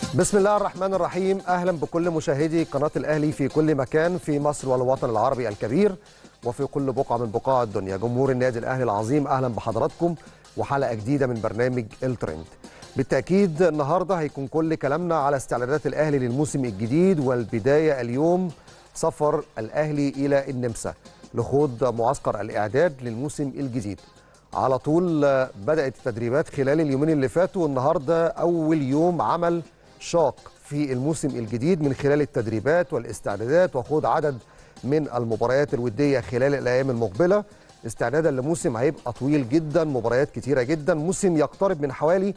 بسم الله الرحمن الرحيم اهلا بكل مشاهدي قناه الاهلي في كل مكان في مصر والوطن العربي الكبير وفي كل بقعه من بقاع الدنيا جمهور النادي الاهلي العظيم اهلا بحضراتكم وحلقه جديده من برنامج الترند بالتاكيد النهارده هيكون كل كلامنا على استعدادات الاهلي للموسم الجديد والبدايه اليوم سفر الاهلي الى النمسا لخوض معسكر الاعداد للموسم الجديد على طول بدات التدريبات خلال اليومين اللي فاتوا والنهارده اول يوم عمل شاق في الموسم الجديد من خلال التدريبات والاستعدادات وخوض عدد من المباريات الوديه خلال الايام المقبله استعدادا لموسم هيبقى طويل جدا مباريات كتيره جدا موسم يقترب من حوالي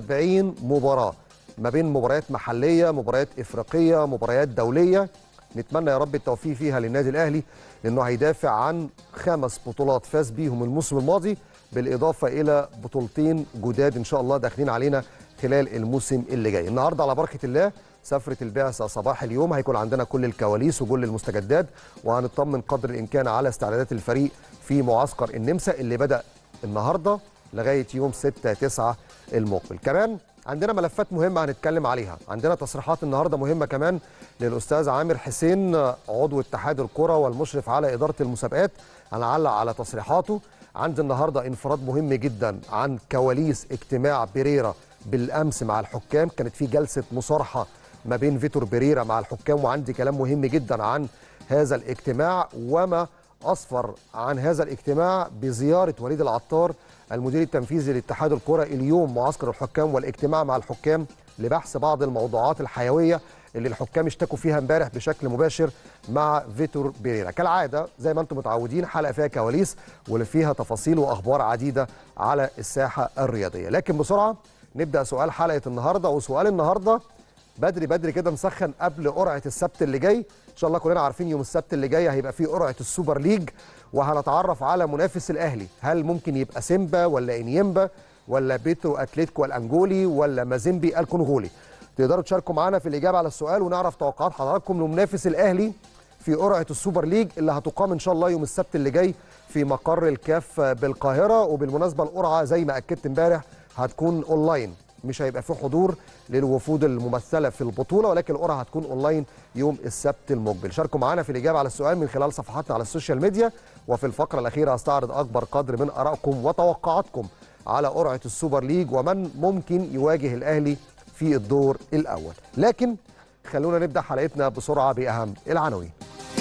70 مباراه ما بين مباريات محليه مباريات افريقيه مباريات دوليه نتمنى يا رب التوفيق فيها للنادي الاهلي لانه هيدافع عن خمس بطولات فاز بيهم الموسم الماضي بالاضافه الى بطولتين جداد ان شاء الله داخلين علينا خلال الموسم اللي جاي النهارده على بركه الله سفرة البعثة صباح اليوم هيكون عندنا كل الكواليس وكل المستجدات وهنطمن قدر الإمكان على استعدادات الفريق في معسكر النمسا اللي بدأ النهاردة لغاية يوم 6 9 المقبل كمان عندنا ملفات مهمة هنتكلم عليها عندنا تصريحات النهاردة مهمة كمان للأستاذ عامر حسين عضو اتحاد الكرة والمشرف على إدارة المسابقات هنعلق على تصريحاته عند النهاردة انفراد مهم جدا عن كواليس اجتماع بريرا بالامس مع الحكام كانت في جلسه مصارحه ما بين فيتور بيريرا مع الحكام وعندي كلام مهم جدا عن هذا الاجتماع وما اسفر عن هذا الاجتماع بزياره وليد العطار المدير التنفيذي لاتحاد الكره اليوم معسكر الحكام والاجتماع مع الحكام لبحث بعض الموضوعات الحيويه اللي الحكام اشتكوا فيها امبارح بشكل مباشر مع فيتور بيريرا كالعاده زي ما انتم متعودين حلقه فيها كواليس واللي فيها تفاصيل واخبار عديده على الساحه الرياضيه لكن بسرعه نبدا سؤال حلقه النهارده وسؤال النهارده بدري بدري كده نسخن قبل قرعه السبت اللي جاي ان شاء الله كلنا عارفين يوم السبت اللي جاي هيبقى فيه قرعه السوبر ليج وهنتعرف على منافس الاهلي هل ممكن يبقى سيمبا ولا انيمبا ولا بيترو اتلتيكو الانجولي ولا مازيمبي الكونغولي تقدروا تشاركوا معانا في الاجابه على السؤال ونعرف توقعات حضراتكم لمنافس الاهلي في قرعه السوبر ليج اللي هتقام ان شاء الله يوم السبت اللي جاي في مقر الكاف بالقاهره وبالمناسبه القرعه زي ما اكدت امبارح هتكون اونلاين مش هيبقى في حضور للوفود الممثله في البطوله ولكن القرعه هتكون اونلاين يوم السبت المقبل شاركوا معنا في الاجابه على السؤال من خلال صفحاتنا على السوشيال ميديا وفي الفقره الاخيره هستعرض اكبر قدر من ارائكم وتوقعاتكم على قرعه السوبر ليج ومن ممكن يواجه الاهلي في الدور الاول لكن خلونا نبدا حلقتنا بسرعه باهم العناوين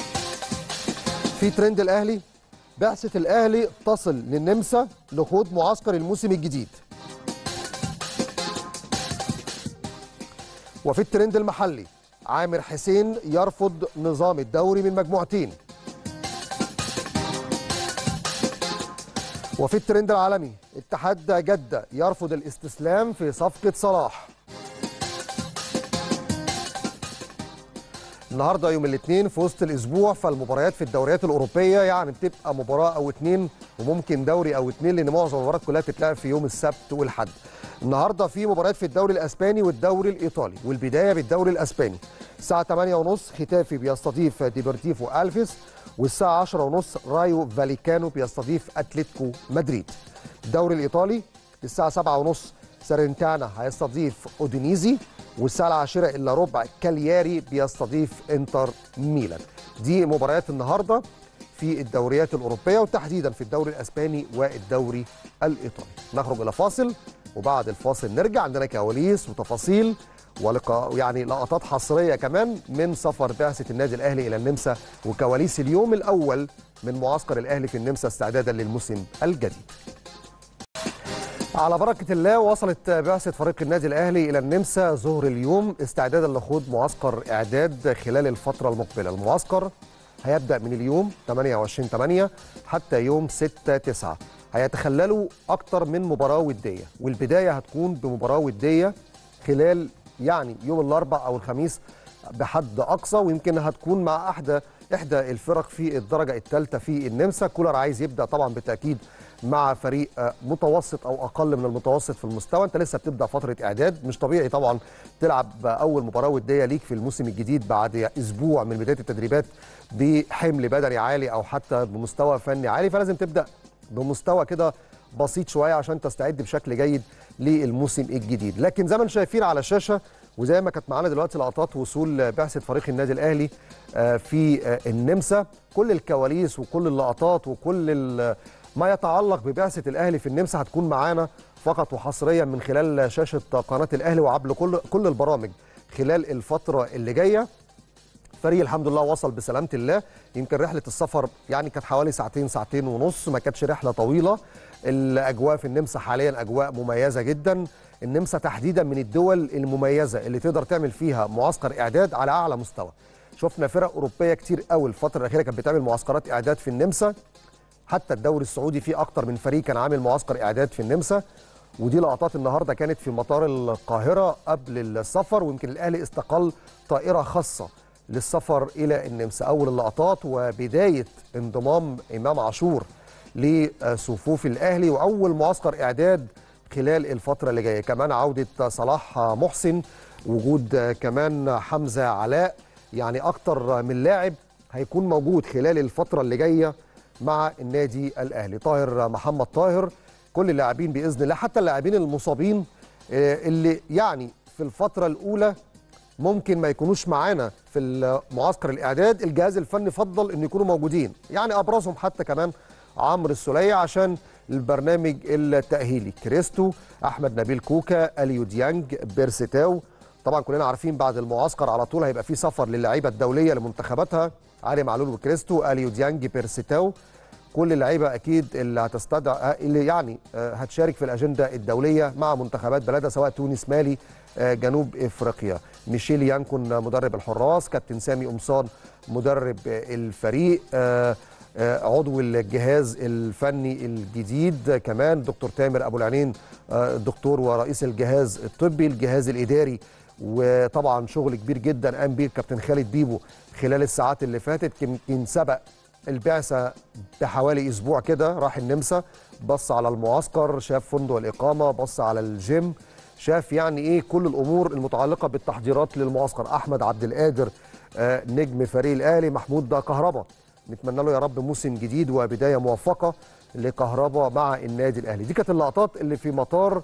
في ترند الاهلي بعثه الاهلي تصل للنمسا لخوض معسكر الموسم الجديد وفي الترند المحلي عامر حسين يرفض نظام الدوري من مجموعتين وفي الترند العالمي اتحاد جدة يرفض الاستسلام في صفقة صلاح النهارده يوم الاثنين في وسط الاسبوع فالمباريات في الدوريات الاوروبيه يعني بتبقى مباراه او اتنين وممكن دوري او اتنين لان معظم المباريات كلها بتتلعب في يوم السبت والحد. النهارده في مباريات في الدوري الاسباني والدوري الايطالي والبدايه بالدوري الاسباني. الساعه 8:30 ختافي بيستضيف ديبرتيفو الفيس والساعه 10:30 رايو فاليكانو بيستضيف اتلتيكو مدريد. الدوري الايطالي الساعه 7:30 سارنتانا هيستضيف اودينيزي والساعه العاشرة الا ربع كالياري بيستضيف انتر ميلان دي مباريات النهارده في الدوريات الاوروبيه وتحديدا في الدوري الاسباني والدوري الايطالي نخرج الى فاصل وبعد الفاصل نرجع عندنا كواليس وتفاصيل ولقاء يعني لقطات حصريه كمان من سفر بعثه النادي الاهلي الى النمسا وكواليس اليوم الاول من معسكر الاهلي في النمسا استعدادا للموسم الجديد على بركة الله وصلت بعثة فريق النادي الأهلي إلى النمسا ظهر اليوم استعدادا لخوض معسكر إعداد خلال الفترة المقبلة المعسكر هيبدأ من اليوم 28 8 حتى يوم 6 9 هيتخللوا أكتر من مباراة ودية والبداية هتكون بمباراة ودية خلال يعني يوم الأربع أو الخميس بحد أقصى ويمكن هتكون مع أحدى إحدى الفرق في الدرجة الثالثة في النمسا كولر عايز يبدأ طبعا بالتأكيد مع فريق متوسط او اقل من المتوسط في المستوى انت لسه بتبدا فتره اعداد مش طبيعي طبعا تلعب اول مباراه وديه ليك في الموسم الجديد بعد اسبوع من بدايه التدريبات بحمل بدني عالي او حتى بمستوى فني عالي فلازم تبدا بمستوى كده بسيط شويه عشان تستعد بشكل جيد للموسم الجديد لكن زي ما انتم شايفين على الشاشه وزي ما كانت معانا دلوقتي لقطات وصول بعثه فريق النادي الاهلي آه، في آه، النمسا كل الكواليس وكل اللقطات وكل ال- ما يتعلق ببعثه الاهلي في النمسا هتكون معانا فقط وحصريا من خلال شاشه قناه الاهلي وعبر كل كل البرامج خلال الفتره اللي جايه فريق الحمد لله وصل بسلامه الله يمكن رحله السفر يعني كانت حوالي ساعتين ساعتين ونص ما كانتش رحله طويله الاجواء في النمسا حاليا اجواء مميزه جدا النمسا تحديدا من الدول المميزه اللي تقدر تعمل فيها معسكر اعداد على اعلى مستوى شفنا فرق اوروبيه كتير قوي الفتره الاخيره كانت بتعمل معسكرات اعداد في النمسا حتى الدوري السعودي فيه اكتر من فريق كان عامل معسكر اعداد في النمسا ودي لقطات النهارده كانت في مطار القاهره قبل السفر ويمكن الاهلي استقل طائره خاصه للسفر الى النمسا اول اللقطات وبدايه انضمام امام عاشور لصفوف الاهلي واول معسكر اعداد خلال الفتره اللي جايه كمان عوده صلاح محسن وجود كمان حمزه علاء يعني اكتر من لاعب هيكون موجود خلال الفتره اللي جايه مع النادي الاهلي طاهر محمد طاهر كل اللاعبين باذن الله حتى اللاعبين المصابين آه، اللي يعني في الفتره الاولى ممكن ما يكونوش معانا في معسكر الاعداد الجهاز الفني فضل ان يكونوا موجودين يعني ابرزهم حتى كمان عمرو السوليه عشان البرنامج التاهيلي كريستو احمد نبيل كوكا اليو ديانج بيرسيتاو طبعا كلنا عارفين بعد المعسكر على طول هيبقى في سفر للعيبه الدوليه لمنتخباتها علي معلول وكريستو اليو ديانج بيرسيتاو كل اللعيبه اكيد اللي هتستدعى اللي يعني آه، هتشارك في الاجنده الدوليه مع منتخبات بلدها سواء تونس مالي آه، جنوب افريقيا ميشيل يانكون مدرب الحراس كابتن سامي قمصان مدرب آه، الفريق آه، آه، عضو الجهاز الفني الجديد كمان دكتور تامر ابو العينين آه، الدكتور ورئيس الجهاز الطبي الجهاز الاداري وطبعا شغل كبير جدا قام بيه الكابتن خالد بيبو خلال الساعات اللي فاتت يمكن سبق البعثه بحوالي اسبوع كده راح النمسا بص على المعسكر شاف فندق الاقامه بص على الجيم شاف يعني ايه كل الامور المتعلقه بالتحضيرات للمعسكر احمد عبد القادر آه، نجم فريق الاهلي محمود ده كهربا نتمنى له يا رب موسم جديد وبدايه موفقه لكهربا مع النادي الاهلي دي كانت اللقطات اللي في مطار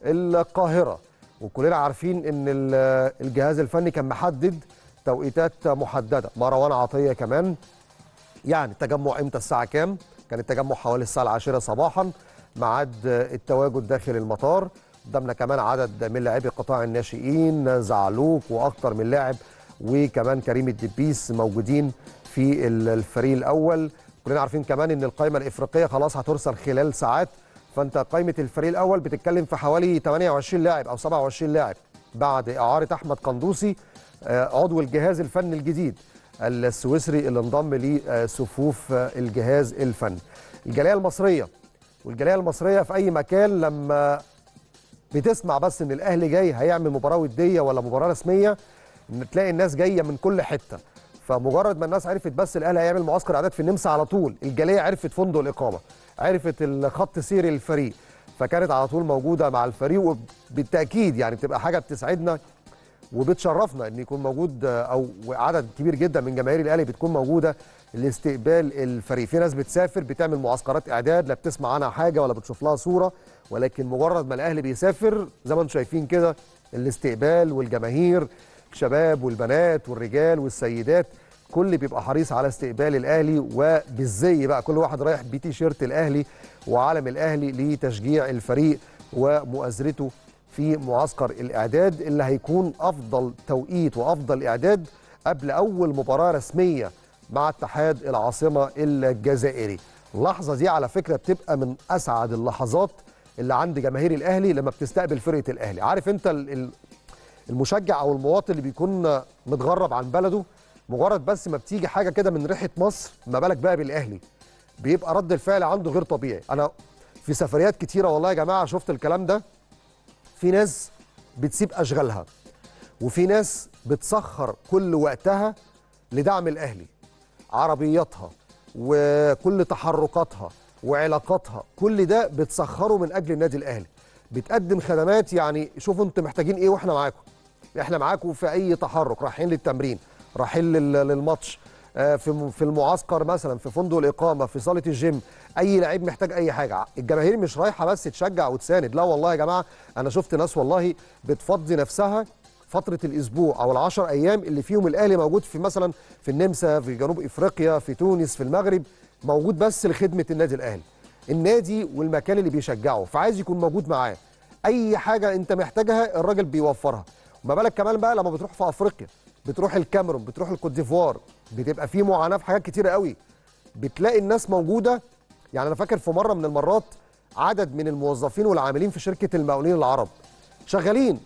القاهره وكلنا عارفين ان ال- الجهاز الفني كان محدد توقيتات محدده مروان عطيه كمان يعني التجمع امتى الساعه كام كان التجمع حوالي الساعه العاشرة صباحا ميعاد التواجد داخل المطار قدامنا كمان عدد من لاعبي قطاع الناشئين زعلوك واكتر من لاعب وكمان كريم الدبيس موجودين في ال- الفريق الاول كلنا عارفين كمان ان القائمه الافريقيه خلاص هترسل خلال ساعات فانت قائمه الفريق الاول بتتكلم في حوالي 28 لاعب او 27 لاعب بعد اعاره احمد قندوسي آه، عضو الجهاز الفني الجديد السويسري اللي انضم لصفوف الجهاز الفني الجاليه المصريه والجاليه المصريه في اي مكان لما بتسمع بس ان الاهلي جاي هيعمل مباراه وديه ولا مباراه رسميه ان تلاقي الناس جايه من كل حته فمجرد ما الناس عرفت بس الاهلي هيعمل معسكر اعداد في النمسا على طول الجاليه عرفت فندق الاقامه عرفت الخط سير الفريق فكانت على طول موجوده مع الفريق وبالتاكيد يعني بتبقى حاجه بتسعدنا وبتشرفنا ان يكون موجود او عدد كبير جدا من جماهير الاهلي بتكون موجوده لاستقبال الفريق في ناس بتسافر بتعمل معسكرات اعداد لا بتسمع عنها حاجه ولا بتشوف لها صوره ولكن مجرد ما الاهلي بيسافر زي ما انتم شايفين كده الاستقبال والجماهير الشباب والبنات والرجال والسيدات كل بيبقى حريص على استقبال الاهلي وبالزي بقى كل واحد رايح بتي شيرت الاهلي وعلم الاهلي لتشجيع الفريق ومؤازرته في معسكر الاعداد اللي هيكون افضل توقيت وافضل اعداد قبل اول مباراه رسميه مع اتحاد العاصمه الجزائري اللحظه دي على فكره بتبقى من اسعد اللحظات اللي عند جماهير الاهلي لما بتستقبل فرقه الاهلي عارف انت ال- ال- المشجع او المواطن اللي بيكون متغرب عن بلده مجرد بس ما بتيجي حاجه كده من ريحه مصر ما بالك بقى بالاهلي بيبقى رد الفعل عنده غير طبيعي انا في سفريات كتيره والله يا جماعه شفت الكلام ده في ناس بتسيب اشغالها وفي ناس بتسخر كل وقتها لدعم الاهلي عربياتها وكل تحركاتها وعلاقاتها كل ده بتسخره من اجل النادي الاهلي بتقدم خدمات يعني شوفوا انتوا محتاجين ايه واحنا معاكم احنا معاكم في اي تحرك رايحين للتمرين رايحين لل- للماتش آه، في م- في المعسكر مثلا في فندق الاقامه في صاله الجيم اي لعيب محتاج اي حاجه الجماهير مش رايحه بس تشجع وتساند لا والله يا جماعه انا شفت ناس والله بتفضي نفسها فتره الاسبوع او العشر ايام اللي فيهم الاهلي موجود في مثلا في النمسا في جنوب افريقيا في تونس في المغرب موجود بس لخدمه النادي الاهلي النادي والمكان اللي بيشجعه فعايز يكون موجود معاه اي حاجه انت محتاجها الراجل بيوفرها وما بالك كمان بقى لما بتروح في افريقيا بتروح الكاميرون بتروح الكوت ديفوار بتبقى في معاناه في حاجات كتيره قوي بتلاقي الناس موجوده يعني انا فاكر في مره من المرات عدد من الموظفين والعاملين في شركه المقاولين العرب شغالين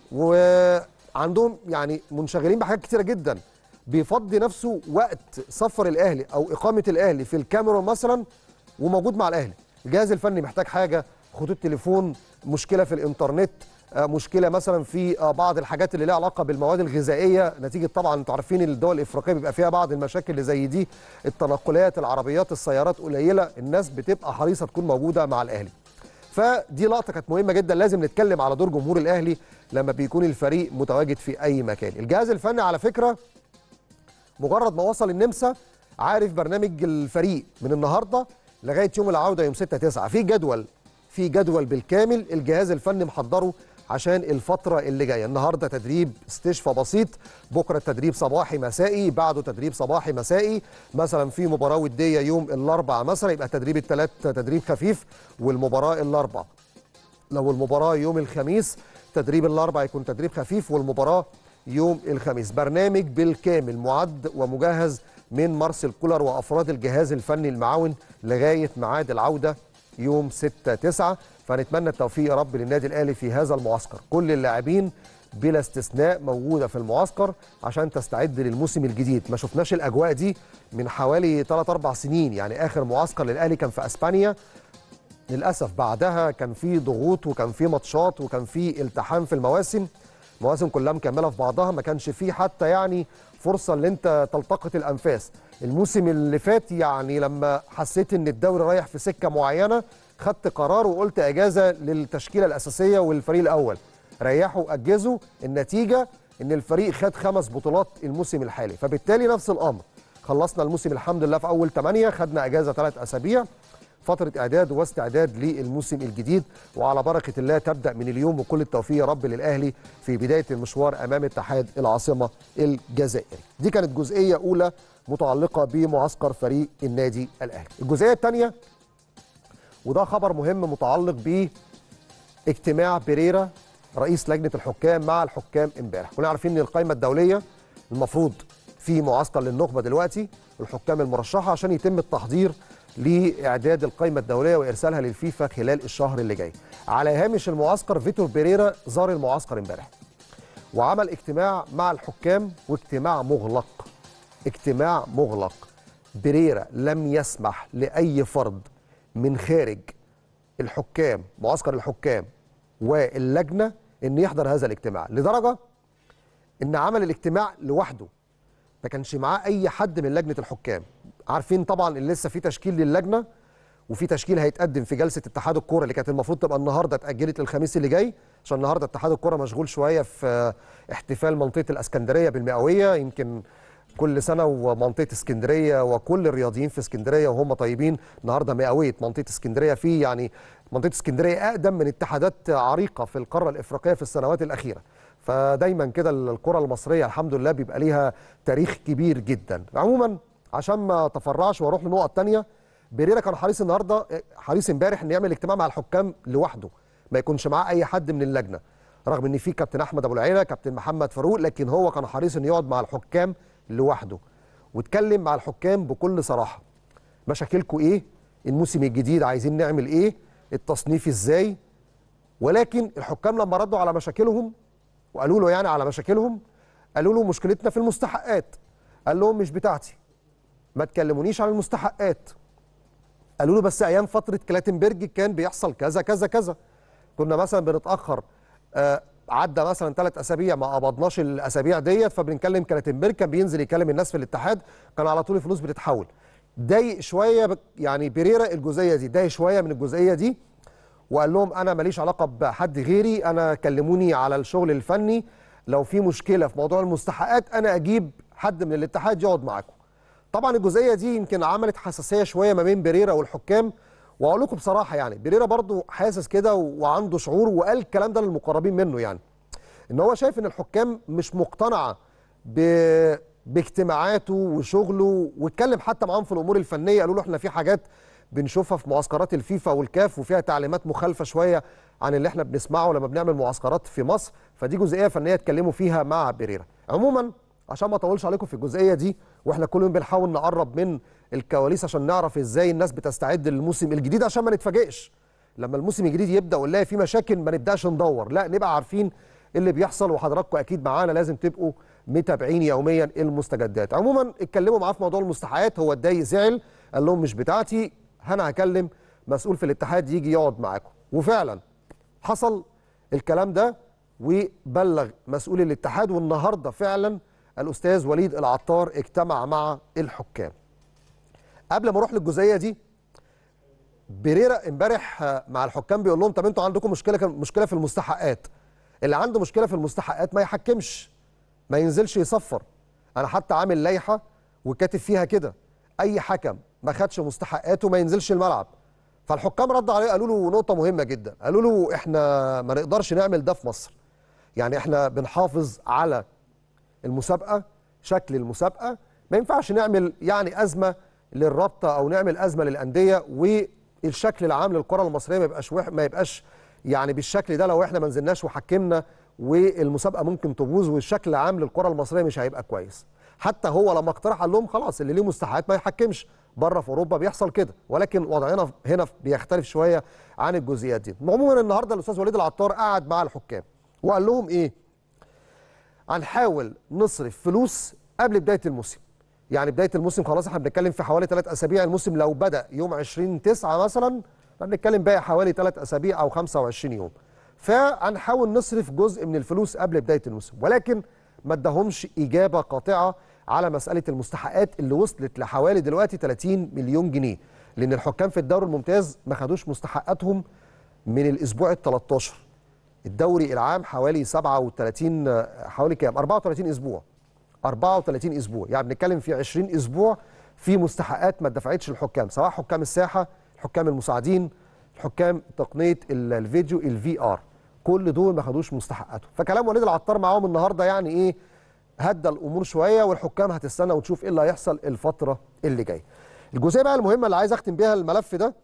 وعندهم يعني منشغلين بحاجات كتيره جدا بيفضي نفسه وقت سفر الاهلي او اقامه الاهلي في الكاميرون مثلا وموجود مع الاهلي الجهاز الفني محتاج حاجه خطوط تليفون مشكله في الانترنت آه، مشكله مثلا في آه، بعض الحاجات اللي لها علاقه بالمواد الغذائيه نتيجه طبعا انتوا عارفين الدول الافريقيه بيبقى فيها بعض المشاكل اللي زي دي التنقلات العربيات السيارات قليله الناس بتبقى حريصه تكون موجوده مع الاهلي فدي لقطه كانت مهمه جدا لازم نتكلم على دور جمهور الاهلي لما بيكون الفريق متواجد في اي مكان الجهاز الفني على فكره مجرد ما وصل النمسا عارف برنامج الفريق من النهارده لغايه يوم العوده يوم 6 9 في جدول في جدول بالكامل الجهاز الفني محضره عشان الفتره اللي جايه النهارده تدريب استشفاء بسيط بكره تدريب صباحي مسائي بعده تدريب صباحي مسائي مثلا في مباراه وديه يوم الاربعاء مثلا يبقى تدريب الثلاث تدريب خفيف والمباراه الاربعاء لو المباراه يوم الخميس تدريب الاربعاء يكون تدريب خفيف والمباراه يوم الخميس برنامج بالكامل معد ومجهز من مارسيل كولر وافراد الجهاز الفني المعاون لغايه ميعاد العوده يوم 6 9 فنتمنى التوفيق يا رب للنادي الاهلي في هذا المعسكر كل اللاعبين بلا استثناء موجوده في المعسكر عشان تستعد للموسم الجديد ما شفناش الاجواء دي من حوالي 3 4 سنين يعني اخر معسكر للاهلي كان في اسبانيا للاسف بعدها كان في ضغوط وكان في ماتشات وكان في التحام في المواسم مواسم كلها مكمله في بعضها ما كانش فيه حتى يعني فرصه ان انت تلتقط الانفاس الموسم اللي فات يعني لما حسيت ان الدوري رايح في سكه معينه خدت قرار وقلت اجازه للتشكيله الاساسيه والفريق الاول ريحوا اجزوا النتيجه ان الفريق خد خمس بطولات الموسم الحالي فبالتالي نفس الامر خلصنا الموسم الحمد لله في اول 8 خدنا اجازه ثلاث اسابيع فترة إعداد واستعداد للموسم الجديد وعلى بركة الله تبدأ من اليوم وكل التوفيق يا رب للأهلي في بداية المشوار أمام اتحاد العاصمة الجزائري دي كانت جزئية أولى متعلقة بمعسكر فريق النادي الأهلي الجزئية الثانية وده خبر مهم متعلق باجتماع بيريرا رئيس لجنة الحكام مع الحكام امبارح كنا عارفين ان القائمة الدولية المفروض في معسكر للنخبة دلوقتي الحكام المرشحة عشان يتم التحضير لاعداد القائمه الدوليه وارسالها للفيفا خلال الشهر اللي جاي. على هامش المعسكر فيتور بيريرا زار المعسكر امبارح. وعمل اجتماع مع الحكام واجتماع مغلق. اجتماع مغلق. بيريرا لم يسمح لاي فرد من خارج الحكام معسكر الحكام واللجنه ان يحضر هذا الاجتماع لدرجه ان عمل الاجتماع لوحده ما كانش معاه اي حد من لجنه الحكام عارفين طبعا ان لسه في تشكيل للجنه وفي تشكيل هيتقدم في جلسه اتحاد الكوره اللي كانت المفروض تبقى النهارده اتاجلت للخميس اللي جاي عشان النهارده اتحاد الكوره مشغول شويه في احتفال منطقه الاسكندريه بالمئويه يمكن كل سنه ومنطقه اسكندريه وكل الرياضيين في اسكندريه وهم طيبين النهارده مئويه منطقه اسكندريه في يعني منطقه اسكندريه اقدم من اتحادات عريقه في القاره الافريقيه في السنوات الاخيره فدايما كده الكره المصريه الحمد لله بيبقى ليها تاريخ كبير جدا عموما عشان ما تفرعش واروح لنقط تانية بيريرا كان حريص النهارده حريص امبارح ان يعمل اجتماع مع الحكام لوحده ما يكونش معاه اي حد من اللجنه رغم ان في كابتن احمد ابو العيله كابتن محمد فاروق لكن هو كان حريص انه يقعد مع الحكام لوحده واتكلم مع الحكام بكل صراحه مشاكلكم ايه الموسم الجديد عايزين نعمل ايه التصنيف ازاي ولكن الحكام لما ردوا على مشاكلهم وقالوا له يعني على مشاكلهم قالوا له مشكلتنا في المستحقات قال لهم مش بتاعتي ما تكلمونيش عن المستحقات قالوا له بس ايام فتره كلاتنبرج كان بيحصل كذا كذا كذا كنا مثلا بنتاخر آه عدى مثلا ثلاث اسابيع ما قبضناش الاسابيع ديت فبنكلم كلاتنبرج كان بينزل يكلم الناس في الاتحاد كان على طول الفلوس بتتحول ضايق شويه بك- يعني بيريرا الجزئيه دي ضايق شويه من الجزئيه دي وقال لهم انا ماليش علاقه بحد غيري انا كلموني على الشغل الفني لو في مشكله في موضوع المستحقات انا اجيب حد من الاتحاد يقعد معاكم طبعا الجزئيه دي يمكن عملت حساسيه شويه ما بين بيريرا والحكام واقول لكم بصراحه يعني بيريرا برضو حاسس كده وعنده شعور وقال الكلام ده للمقربين منه يعني ان هو شايف ان الحكام مش مقتنعه ب... باجتماعاته وشغله واتكلم حتى معاهم في الامور الفنيه قالوا له احنا في حاجات بنشوفها في معسكرات الفيفا والكاف وفيها تعليمات مخالفه شويه عن اللي احنا بنسمعه لما بنعمل معسكرات في مصر فدي جزئيه فنيه اتكلموا فيها مع بيريرا عموما عشان ما اطولش عليكم في الجزئيه دي واحنا كل يوم بنحاول نقرب من الكواليس عشان نعرف ازاي الناس بتستعد للموسم الجديد عشان ما نتفاجئش لما الموسم الجديد يبدا ونلاقي فيه مشاكل ما نبداش ندور لا نبقى عارفين اللي بيحصل وحضراتكم اكيد معانا لازم تبقوا متابعين يوميا المستجدات عموما اتكلموا معاه في موضوع المستحقات هو اتضايق زعل قال لهم مش بتاعتي انا هكلم مسؤول في الاتحاد يجي يقعد معاكم وفعلا حصل الكلام ده وبلغ مسؤول الاتحاد والنهارده فعلا الاستاذ وليد العطار اجتمع مع الحكام قبل ما اروح للجزئيه دي بيريرا امبارح مع الحكام بيقول لهم طب انتوا عندكم مشكله مشكله في المستحقات اللي عنده مشكله في المستحقات ما يحكمش ما ينزلش يصفر انا حتى عامل لائحه وكاتب فيها كده اي حكم ما خدش مستحقاته ما ينزلش الملعب فالحكام ردوا عليه قالوا له نقطه مهمه جدا قالوا له احنا ما نقدرش نعمل ده في مصر يعني احنا بنحافظ على المسابقه شكل المسابقه ما ينفعش نعمل يعني ازمه للرابطه او نعمل ازمه للانديه والشكل العام للكره المصريه ما يبقاش وح... ما يبقاش يعني بالشكل ده لو احنا ما نزلناش وحكمنا والمسابقه ممكن تبوظ والشكل العام للكره المصريه مش هيبقى كويس حتى هو لما اقترح قال لهم خلاص اللي ليه مستحقات ما يحكمش بره في اوروبا بيحصل كده ولكن وضعنا هنا بيختلف شويه عن الجزئيات دي عموما النهارده الاستاذ وليد العطار قعد مع الحكام وقال لهم ايه هنحاول نصرف فلوس قبل بدايه الموسم يعني بدايه الموسم خلاص احنا بنتكلم في حوالي ثلاث اسابيع الموسم لو بدا يوم 20 9 مثلا بنتكلم بقى حوالي ثلاث اسابيع او 25 يوم فهنحاول نصرف جزء من الفلوس قبل بدايه الموسم ولكن ما ادهمش اجابه قاطعه على مساله المستحقات اللي وصلت لحوالي دلوقتي 30 مليون جنيه لان الحكام في الدوري الممتاز ما خدوش مستحقاتهم من الاسبوع ال 13 الدوري العام حوالي 37 حوالي كام 34 اسبوع 34 اسبوع يعني بنتكلم في 20 اسبوع في مستحقات ما اتدفعتش للحكام سواء حكام الساحه الحكام المساعدين الحكام تقنيه الفيديو الفي ار كل دول ما خدوش مستحقاتهم فكلام وليد العطار معاهم النهارده يعني ايه هدى الامور شويه والحكام هتستنى وتشوف ايه اللي هيحصل الفتره اللي جايه الجزئيه بقى المهمه اللي عايز اختم بيها الملف ده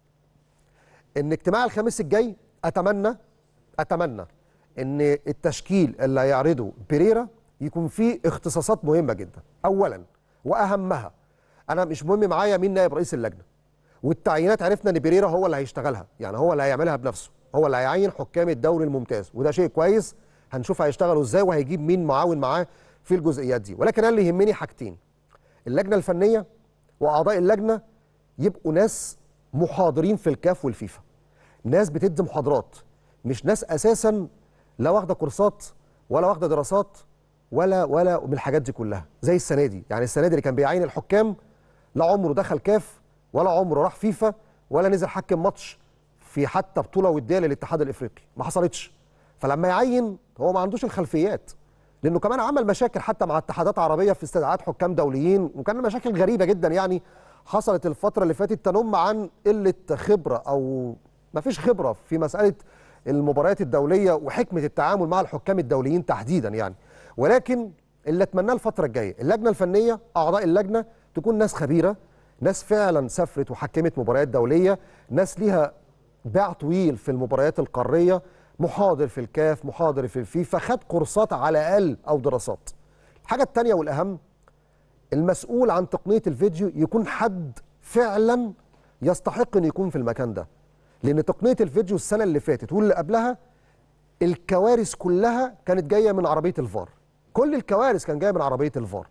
ان اجتماع الخميس الجاي اتمنى اتمنى ان التشكيل اللي هيعرضه بيريرا يكون فيه اختصاصات مهمه جدا اولا واهمها انا مش مهم معايا مين نائب رئيس اللجنه والتعيينات عرفنا ان بيريرا هو اللي هيشتغلها يعني هو اللي هيعملها بنفسه هو اللي هيعين حكام الدوري الممتاز وده شيء كويس هنشوف هيشتغلوا ازاي وهيجيب مين معاون معاه في الجزئيات دي ولكن انا اللي يهمني حاجتين اللجنه الفنيه واعضاء اللجنه يبقوا ناس محاضرين في الكاف والفيفا ناس بتدي محاضرات مش ناس اساسا لا واخده كورسات ولا واخده دراسات ولا ولا من الحاجات دي كلها زي السنه دي يعني السنه دي اللي كان بيعين الحكام لا عمره دخل كاف ولا عمره راح فيفا ولا نزل حكم ماتش في حتى بطوله وديه للاتحاد الافريقي ما حصلتش فلما يعين هو ما عندوش الخلفيات لانه كمان عمل مشاكل حتى مع اتحادات عربيه في استدعاءات حكام دوليين وكان مشاكل غريبه جدا يعني حصلت الفتره اللي فاتت تنم عن قله خبره او ما فيش خبره في مساله المباريات الدوليه وحكمه التعامل مع الحكام الدوليين تحديدا يعني ولكن اللي اتمناه الفتره الجايه اللجنه الفنيه اعضاء اللجنه تكون ناس خبيره ناس فعلا سافرت وحكمت مباريات دوليه ناس ليها باع طويل في المباريات القاريه محاضر في الكاف محاضر في الفيفا خد كورسات على الاقل او دراسات الحاجه الثانيه والاهم المسؤول عن تقنيه الفيديو يكون حد فعلا يستحق ان يكون في المكان ده لان تقنيه الفيديو السنه اللي فاتت واللي قبلها الكوارث كلها كانت جايه من عربيه الفار كل الكوارث كان جايه من عربيه الفار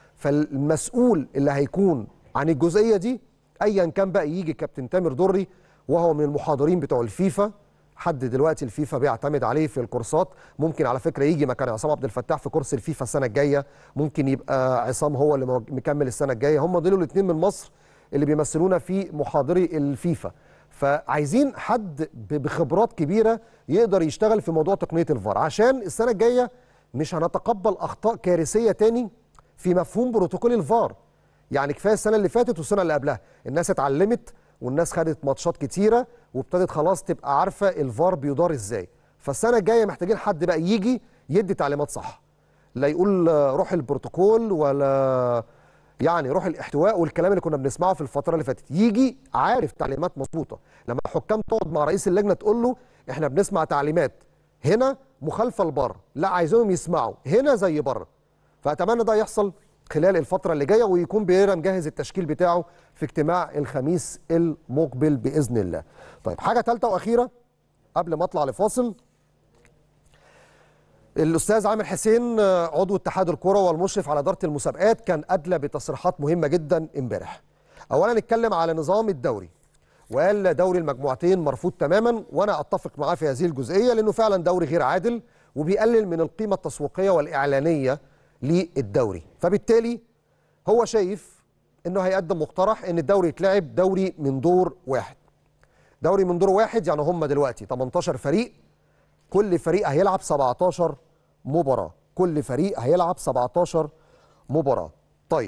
فالمسؤول اللي هيكون عن الجزئيه دي ايا كان بقى يجي كابتن تامر دري وهو من المحاضرين بتوع الفيفا حد دلوقتي الفيفا بيعتمد عليه في الكورسات ممكن على فكره يجي مكان عصام عبد الفتاح في كورس الفيفا السنه الجايه ممكن يبقى عصام هو اللي مكمل السنه الجايه هم دول الاثنين من مصر اللي بيمثلونا في محاضري الفيفا فعايزين حد بخبرات كبيره يقدر يشتغل في موضوع تقنيه الفار عشان السنه الجايه مش هنتقبل اخطاء كارثيه تاني في مفهوم بروتوكول الفار يعني كفايه السنه اللي فاتت والسنه اللي قبلها الناس اتعلمت والناس خدت ماتشات كتيره وابتدت خلاص تبقى عارفه الفار بيدار ازاي فالسنه الجايه محتاجين حد بقى يجي يدي تعليمات صح لا يقول روح البروتوكول ولا يعني روح الاحتواء والكلام اللي كنا بنسمعه في الفتره اللي فاتت يجي عارف تعليمات مظبوطه لما الحكام تقعد مع رئيس اللجنه تقول له احنا بنسمع تعليمات هنا مخالفه لبره لا عايزينهم يسمعوا هنا زي بره فاتمنى ده يحصل خلال الفتره اللي جايه ويكون بيرا مجهز التشكيل بتاعه في اجتماع الخميس المقبل باذن الله طيب حاجه ثالثه واخيره قبل ما اطلع لفاصل الاستاذ عامر حسين عضو اتحاد الكره والمشرف على اداره المسابقات كان ادلى بتصريحات مهمه جدا امبارح اولا نتكلم على نظام الدوري وقال دوري المجموعتين مرفوض تماما وانا اتفق معاه في هذه الجزئيه لانه فعلا دوري غير عادل وبيقلل من القيمه التسويقيه والاعلانيه للدوري فبالتالي هو شايف انه هيقدم مقترح ان الدوري يتلعب دوري من دور واحد دوري من دور واحد يعني هم دلوقتي 18 فريق كل فريق هيلعب 17 مباراة كل فريق هيلعب 17 مباراة طيب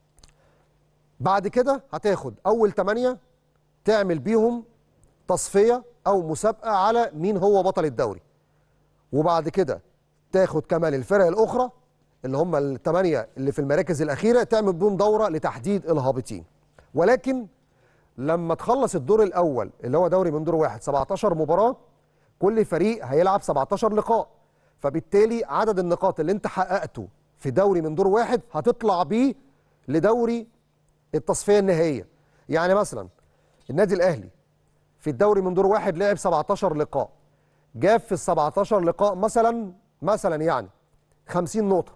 بعد كده هتاخد أول 8 تعمل بيهم تصفية أو مسابقة على مين هو بطل الدوري وبعد كده تاخد كمان الفرق الأخرى اللي هم الثمانية اللي في المراكز الأخيرة تعمل بيهم دورة لتحديد الهابطين ولكن لما تخلص الدور الأول اللي هو دوري من دور واحد 17 مباراة كل فريق هيلعب 17 لقاء فبالتالي عدد النقاط اللي انت حققته في دوري من دور واحد هتطلع بيه لدوري التصفيه النهائيه يعني مثلا النادي الاهلي في الدوري من دور واحد لعب 17 لقاء جاب في ال 17 لقاء مثلا مثلا يعني 50 نقطه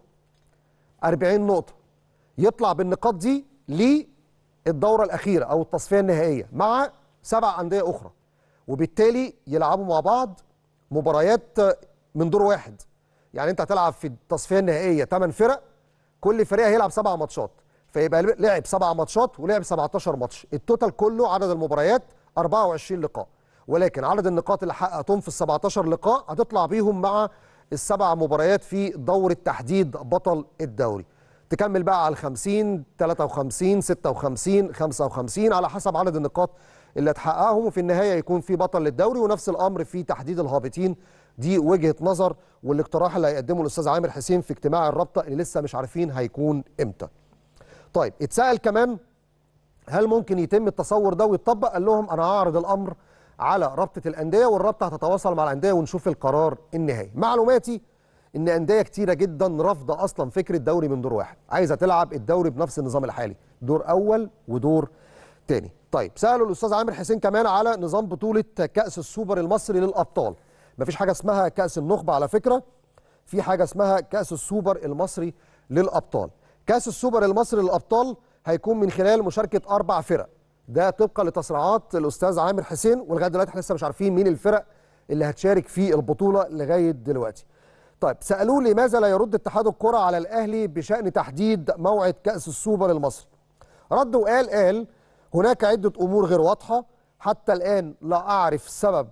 40 نقطه يطلع بالنقاط دي للدوره الاخيره او التصفيه النهائيه مع سبع انديه اخرى وبالتالي يلعبوا مع بعض مباريات من دور واحد يعني انت هتلعب في التصفيه النهائيه 8 فرق كل فريق هيلعب سبع ماتشات فيبقى لعب سبع ماتشات ولعب 17 ماتش التوتال كله عدد المباريات 24 لقاء ولكن عدد النقاط اللي حققتهم في ال 17 لقاء هتطلع بيهم مع السبع مباريات في دورة تحديد بطل الدوري تكمل بقى على ال 50 53 56 55 على حسب عدد النقاط اللي هتحققهم وفي النهايه يكون في بطل للدوري ونفس الامر في تحديد الهابطين دي وجهه نظر والاقتراح اللي هيقدمه الاستاذ عامر حسين في اجتماع الرابطه اللي لسه مش عارفين هيكون امتى. طيب اتسال كمان هل ممكن يتم التصور ده ويتطبق؟ قال لهم انا هعرض الامر على رابطه الانديه والرابطه هتتواصل مع الانديه ونشوف القرار النهائي. معلوماتي ان انديه كتيره جدا رافضه اصلا فكره دوري من دور واحد، عايزه تلعب الدوري بنفس النظام الحالي، دور اول ودور تاني. طيب سالوا الاستاذ عامر حسين كمان على نظام بطوله كاس السوبر المصري للابطال. مفيش حاجه اسمها كاس النخبه على فكره في حاجه اسمها كاس السوبر المصري للابطال كاس السوبر المصري للابطال هيكون من خلال مشاركه اربع فرق ده طبقا لتصريحات الاستاذ عامر حسين ولغايه دلوقتي احنا لسه مش عارفين مين الفرق اللي هتشارك في البطوله لغايه دلوقتي طيب سالوه لماذا لا يرد اتحاد الكره على الاهلي بشان تحديد موعد كاس السوبر المصري رد وقال قال هناك عده امور غير واضحه حتى الان لا اعرف سبب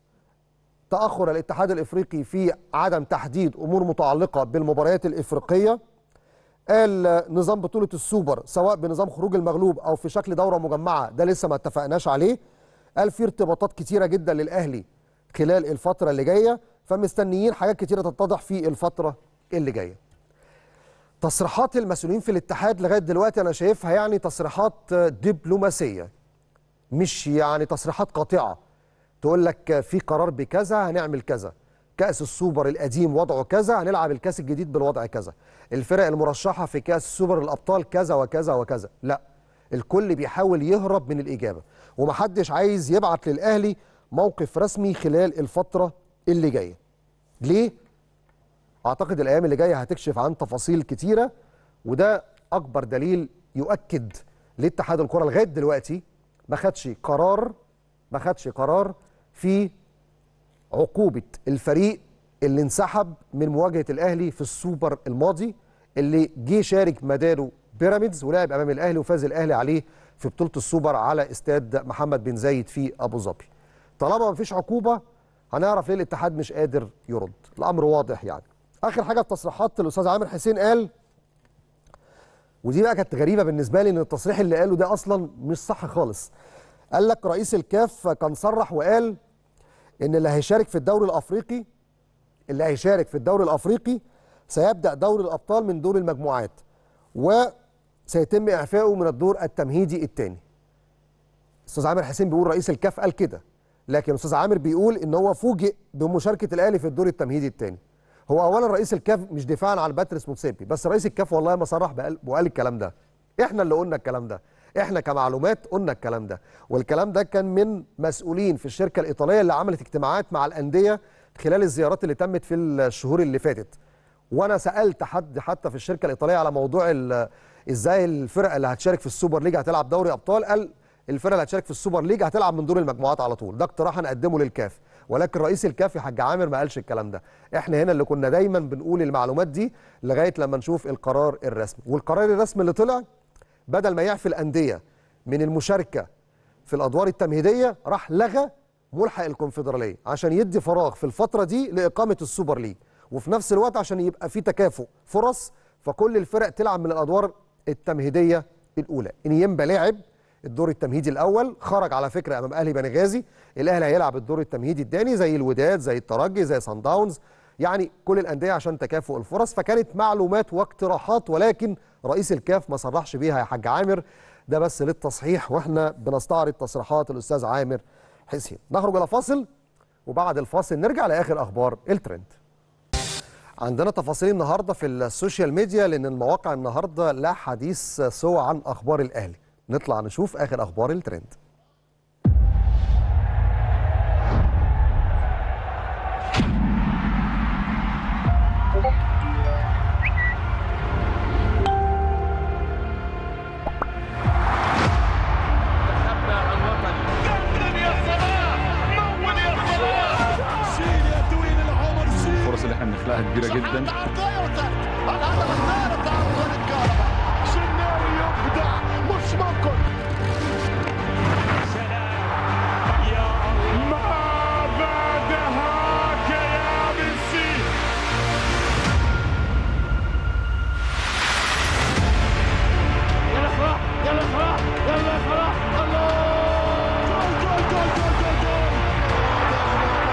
تأخر الاتحاد الإفريقي في عدم تحديد أمور متعلقة بالمباريات الإفريقية قال نظام بطولة السوبر سواء بنظام خروج المغلوب أو في شكل دورة مجمعة ده لسه ما اتفقناش عليه قال في ارتباطات كتيرة جدا للأهلي خلال الفترة اللي جاية فمستنيين حاجات كتيرة تتضح في الفترة اللي جاية تصريحات المسؤولين في الاتحاد لغاية دلوقتي أنا شايفها يعني تصريحات دبلوماسية مش يعني تصريحات قاطعة تقول لك في قرار بكذا هنعمل كذا كأس السوبر القديم وضعه كذا هنلعب الكأس الجديد بالوضع كذا الفرق المرشحة في كأس السوبر الأبطال كذا وكذا وكذا لا الكل بيحاول يهرب من الإجابة ومحدش عايز يبعت للأهلي موقف رسمي خلال الفترة اللي جاية ليه؟ أعتقد الأيام اللي جاية هتكشف عن تفاصيل كتيرة وده أكبر دليل يؤكد لاتحاد الكرة لغاية دلوقتي ما خدش قرار ما خدش قرار في عقوبة الفريق اللي انسحب من مواجهة الأهلي في السوبر الماضي اللي جه شارك مداره بيراميدز ولعب أمام الأهلي وفاز الأهلي عليه في بطولة السوبر على استاد محمد بن زايد في أبو ظبي طالما ما فيش عقوبة هنعرف ليه الاتحاد مش قادر يرد الأمر واضح يعني آخر حاجة التصريحات الأستاذ عامر حسين قال ودي بقى كانت غريبة بالنسبة لي إن التصريح اللي قاله ده أصلا مش صح خالص قال لك رئيس الكاف كان صرح وقال ان اللي هيشارك في الدوري الافريقي اللي هيشارك في الدوري الافريقي سيبدا دوري الابطال من دور المجموعات وسيتم اعفائه من الدور التمهيدي الثاني استاذ عامر حسين بيقول رئيس الكاف قال كده لكن استاذ عامر بيقول ان هو فوجئ بمشاركه الاهلي في الدور التمهيدي الثاني هو اولا رئيس الكاف مش دفاعا عن باتريس موتسيبي بس رئيس الكاف والله ما صرح بقال- وقال الكلام ده احنا اللي قلنا الكلام ده احنا كمعلومات قلنا الكلام ده والكلام ده كان من مسؤولين في الشركه الايطاليه اللي عملت اجتماعات مع الانديه خلال الزيارات اللي تمت في الشهور اللي فاتت وانا سالت حد حتى في الشركه الايطاليه على موضوع ال- ازاي الفرق اللي هتشارك في السوبر ليج هتلعب دوري ابطال قال الفرق اللي هتشارك في السوبر ليج هتلعب من دور المجموعات على طول ده اقتراح هنقدمه للكاف ولكن رئيس الكاف يا حاج عامر ما قالش الكلام ده احنا هنا اللي كنا دايما بنقول المعلومات دي لغايه لما نشوف القرار الرسمي والقرار الرسمي اللي طلع بدل ما يعفي الانديه من المشاركه في الادوار التمهيديه راح لغى ملحق الكونفدراليه عشان يدي فراغ في الفتره دي لاقامه السوبر ليج وفي نفس الوقت عشان يبقى في تكافؤ فرص فكل الفرق تلعب من الادوار التمهيديه الاولى انيمبا لعب الدور التمهيدي الاول خرج على فكره امام اهلي بني غازي الاهلي هيلعب الدور التمهيدي الثاني زي الوداد زي الترجي زي سان داونز يعني كل الانديه عشان تكافؤ الفرص فكانت معلومات واقتراحات ولكن رئيس الكاف ما صرحش بيها يا حاج عامر ده بس للتصحيح واحنا بنستعرض تصريحات الاستاذ عامر حسين نخرج الى فاصل وبعد الفاصل نرجع لاخر اخبار الترند عندنا تفاصيل النهارده في السوشيال ميديا لان المواقع النهارده لا حديث سوى عن اخبار الاهلي نطلع نشوف اخر اخبار الترند تخبى عن وطن دندن يا صلاح مول يا صلاح شيل يا طويل العمر شيل الفرص اللي احنا بنخلقها كبيره جدا الهدف الثالث عن طريق كهرباء شناوي يبدع مش ممكن ما بعدهاك يا ميسي يلا صلاح يلا صلاح يلا صلاح الله جول جول جول جول جول جول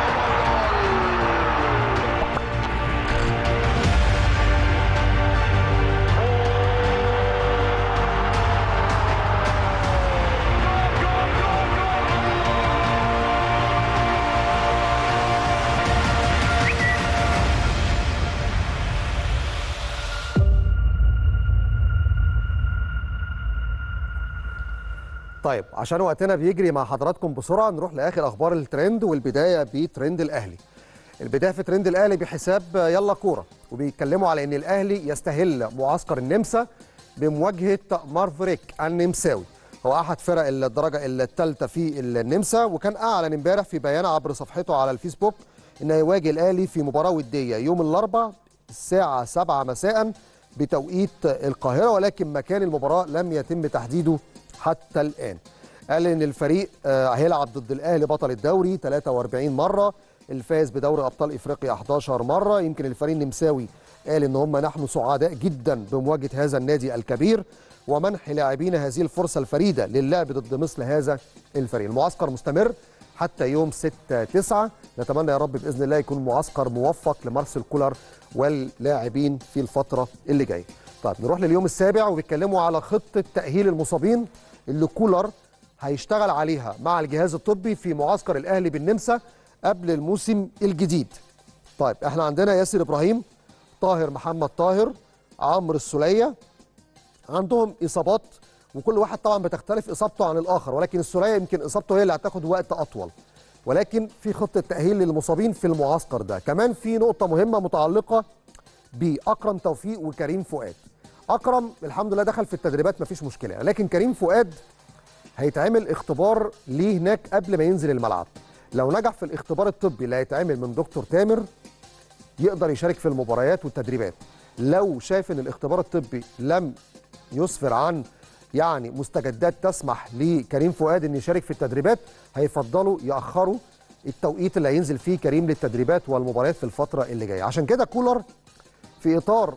طيب عشان وقتنا بيجري مع حضراتكم بسرعه نروح لاخر اخبار الترند والبدايه بترند الاهلي. البدايه في ترند الاهلي بحساب يلا كوره وبيتكلموا على ان الاهلي يستهل معسكر النمسا بمواجهه مارفريك النمساوي. هو احد فرق الدرجه الثالثه في النمسا وكان اعلن امبارح في بيان عبر صفحته على الفيسبوك انه يواجه الاهلي في مباراه وديه يوم الاربعاء الساعه 7 مساء بتوقيت القاهره ولكن مكان المباراه لم يتم تحديده حتى الان. قال ان الفريق آه، هيلعب ضد الاهلي بطل الدوري 43 مره الفائز بدوري ابطال افريقيا 11 مره يمكن الفريق النمساوي قال ان هم نحن سعداء جدا بمواجهه هذا النادي الكبير ومنح لاعبين هذه الفرصه الفريده للعب ضد مثل هذا الفريق المعسكر مستمر حتى يوم 6 9 نتمنى يا رب باذن الله يكون معسكر موفق لمارسيل كولر واللاعبين في الفتره اللي جايه طيب نروح لليوم السابع وبيتكلموا على خطه تاهيل المصابين اللي كولر هيشتغل عليها مع الجهاز الطبي في معسكر الاهلي بالنمسا قبل الموسم الجديد طيب احنا عندنا ياسر ابراهيم طاهر محمد طاهر عمرو السوليه عندهم اصابات وكل واحد طبعا بتختلف اصابته عن الاخر ولكن السوليه يمكن اصابته هي اللي هتاخد وقت اطول ولكن في خطه تاهيل للمصابين في المعسكر ده كمان في نقطه مهمه متعلقه باكرم توفيق وكريم فؤاد اكرم الحمد لله دخل في التدريبات مفيش مشكله لكن كريم فؤاد هيتعمل اختبار ليه هناك قبل ما ينزل الملعب لو نجح في الاختبار الطبي اللي هيتعمل من دكتور تامر يقدر يشارك في المباريات والتدريبات لو شاف ان الاختبار الطبي لم يسفر عن يعني مستجدات تسمح لكريم فؤاد ان يشارك في التدريبات هيفضلوا ياخروا التوقيت اللي هينزل فيه كريم للتدريبات والمباريات في الفتره اللي جايه عشان كده كولر في اطار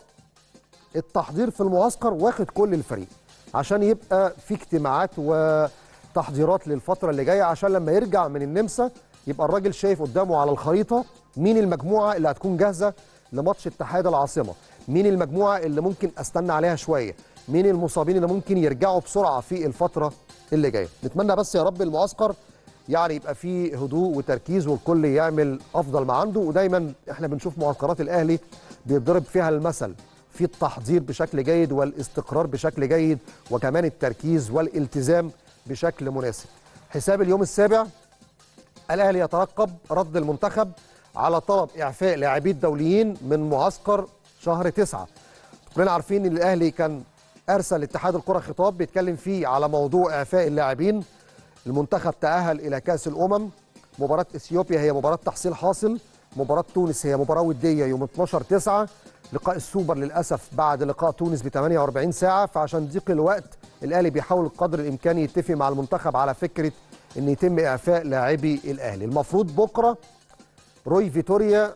التحضير في المعسكر واخد كل الفريق عشان يبقى في اجتماعات وتحضيرات للفتره اللي جايه عشان لما يرجع من النمسا يبقى الراجل شايف قدامه على الخريطه مين المجموعه اللي هتكون جاهزه لماتش اتحاد العاصمه مين المجموعه اللي ممكن استنى عليها شويه مين المصابين اللي ممكن يرجعوا بسرعه في الفتره اللي جايه نتمنى بس يا رب المعسكر يعني يبقى فيه هدوء وتركيز والكل يعمل افضل ما عنده ودايما احنا بنشوف معسكرات الاهلي بيضرب فيها المثل في التحضير بشكل جيد والاستقرار بشكل جيد وكمان التركيز والالتزام بشكل مناسب حساب اليوم السابع الاهلي يترقب رد المنتخب على طلب اعفاء لاعبي الدوليين من معسكر شهر تسعة كلنا عارفين ان الاهلي كان ارسل اتحاد الكره خطاب بيتكلم فيه على موضوع اعفاء اللاعبين المنتخب تاهل الى كاس الامم مباراه اثيوبيا هي مباراه تحصيل حاصل مباراه تونس هي مباراه وديه يوم 12 9 لقاء السوبر للاسف بعد لقاء تونس ب 48 ساعه فعشان ضيق الوقت الاهلي بيحاول قدر الامكان يتفق مع المنتخب على فكره ان يتم اعفاء لاعبي الاهلي المفروض بكره روي فيتوريا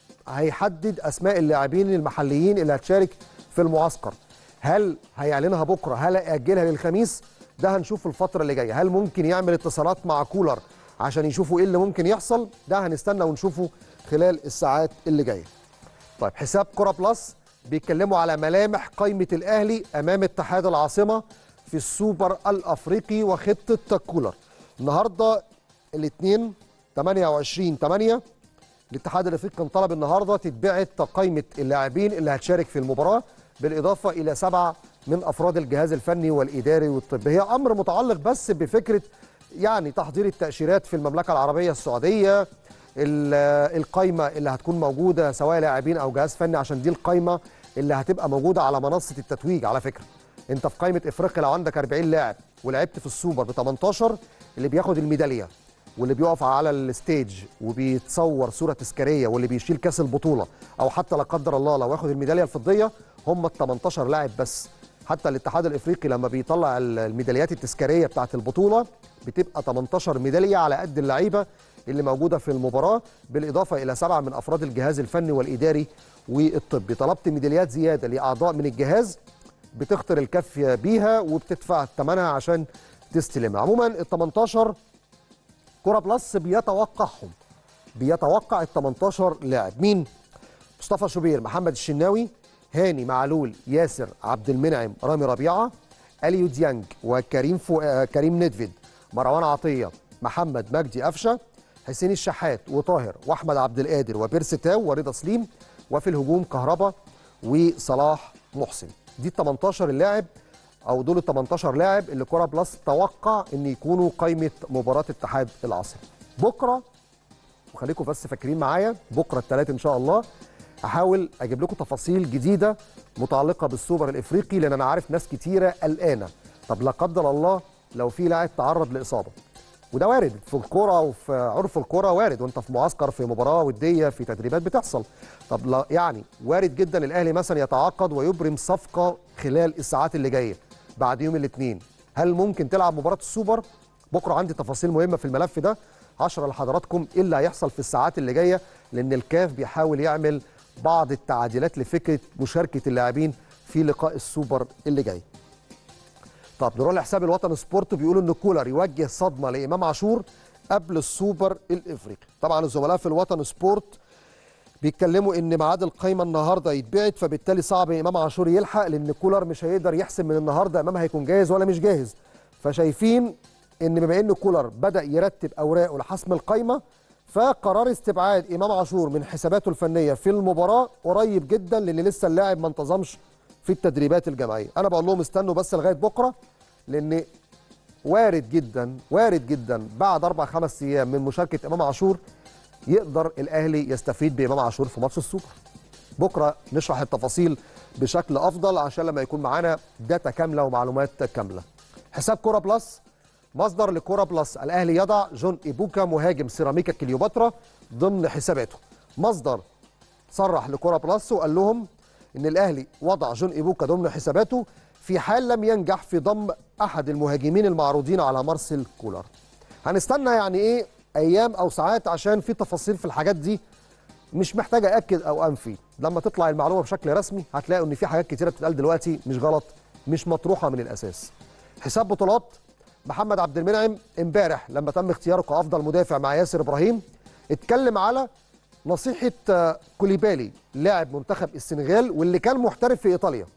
هيحدد اسماء اللاعبين المحليين اللي هتشارك في المعسكر هل هيعلنها بكره هل هيأجلها للخميس ده هنشوف الفتره اللي جايه هل ممكن يعمل اتصالات مع كولر عشان يشوفوا ايه اللي ممكن يحصل ده هنستنى ونشوفه خلال الساعات اللي جايه طيب حساب كرة بلس بيتكلموا على ملامح قائمة الأهلي أمام اتحاد العاصمة في السوبر الأفريقي وخطة كولر النهاردة الاثنين 28 8 الاتحاد الافريقي كان طلب النهارده تتبعت قائمه اللاعبين اللي هتشارك في المباراه بالاضافه الى سبعه من افراد الجهاز الفني والاداري والطبي هي امر متعلق بس بفكره يعني تحضير التاشيرات في المملكه العربيه السعوديه ال- القايمه اللي هتكون موجوده سواء لاعبين او جهاز فني عشان دي القايمه اللي هتبقى موجوده على منصه التتويج على فكره انت في قائمه افريقيا لو عندك 40 لاعب ولعبت في السوبر ب 18 اللي بياخد الميداليه واللي بيقف على الستيج وبيتصور صوره تذكاريه واللي بيشيل كاس البطوله او حتى لا قدر الله لو ياخد الميداليه الفضيه هم ال 18 لاعب بس حتى الاتحاد الافريقي لما بيطلع ال- الميداليات التذكاريه بتاعه البطوله بتبقى 18 ميداليه على قد اللعيبه اللي موجوده في المباراه بالاضافه الى سبعه من افراد الجهاز الفني والاداري والطبي طلبت ميداليات زياده لاعضاء من الجهاز بتخطر الكف بيها وبتدفع ثمنها عشان تستلمها عموما ال 18 كرة بلس بيتوقعهم بيتوقع ال 18 لاعب مين؟ مصطفى شوبير محمد الشناوي هاني معلول ياسر عبد المنعم رامي ربيعه اليو ديانج وكريم فو... آه، كريم ندفيد مروان عطيه محمد مجدي قفشه حسين الشحات وطاهر واحمد عبد القادر وبيرسي تاو ورضا سليم وفي الهجوم كهربا وصلاح محسن دي ال 18 اللاعب او دول ال 18 لاعب اللي كوره بلس توقع ان يكونوا قائمه مباراه اتحاد العاصمه بكره وخليكم بس فاكرين معايا بكره الثلاث ان شاء الله هحاول اجيب لكم تفاصيل جديده متعلقه بالسوبر الافريقي لان انا عارف ناس كتيره قلقانه طب لا قدر الله لو في لاعب تعرض لاصابه وده وارد في الكوره وفي عرف الكوره وارد وانت في معسكر في مباراه وديه في تدريبات بتحصل طب لا يعني وارد جدا الاهلي مثلا يتعاقد ويبرم صفقه خلال الساعات اللي جايه بعد يوم الاثنين هل ممكن تلعب مباراه السوبر بكره عندي تفاصيل مهمه في الملف ده هشرح لحضراتكم ايه اللي هيحصل في الساعات اللي جايه لان الكاف بيحاول يعمل بعض التعديلات لفكره مشاركه اللاعبين في لقاء السوبر اللي جاي طب نروح لحساب الوطن سبورت بيقولوا ان كولر يوجه صدمه لامام عاشور قبل السوبر الافريقي طبعا الزملاء في الوطن سبورت بيتكلموا ان ميعاد القايمه النهارده يتبعت فبالتالي صعب امام عاشور يلحق لان كولر مش هيقدر يحسم من النهارده امام هيكون جاهز ولا مش جاهز فشايفين ان بما ان كولر بدا يرتب اوراقه لحسم القايمه فقرار استبعاد امام عاشور من حساباته الفنيه في المباراه قريب جدا لان لسه اللاعب ما انتظمش في التدريبات الجماعيه انا بقول لهم استنوا بس لغايه بكره لان وارد جدا وارد جدا بعد اربع خمس ايام من مشاركه امام عاشور يقدر الاهلي يستفيد بامام عاشور في ماتش السوبر بكره نشرح التفاصيل بشكل افضل عشان لما يكون معانا داتا كامله ومعلومات كامله حساب كوره بلس مصدر لكوره بلس الاهلي يضع جون ايبوكا مهاجم سيراميكا كليوباترا ضمن حساباته مصدر صرح لكوره بلس وقال لهم ان الاهلي وضع جون ايبوكا ضمن حساباته في حال لم ينجح في ضم احد المهاجمين المعروضين على مارسيل كولر هنستنى يعني ايه ايام او ساعات عشان في تفاصيل في الحاجات دي مش محتاجه اكد او انفي لما تطلع المعلومه بشكل رسمي هتلاقوا ان في حاجات كتيره بتتقال دلوقتي مش غلط مش مطروحه من الاساس حساب بطولات محمد عبد المنعم امبارح لما تم اختياره كافضل مدافع مع ياسر ابراهيم اتكلم على نصيحه آه، كوليبالي لاعب منتخب السنغال واللي كان محترف في ايطاليا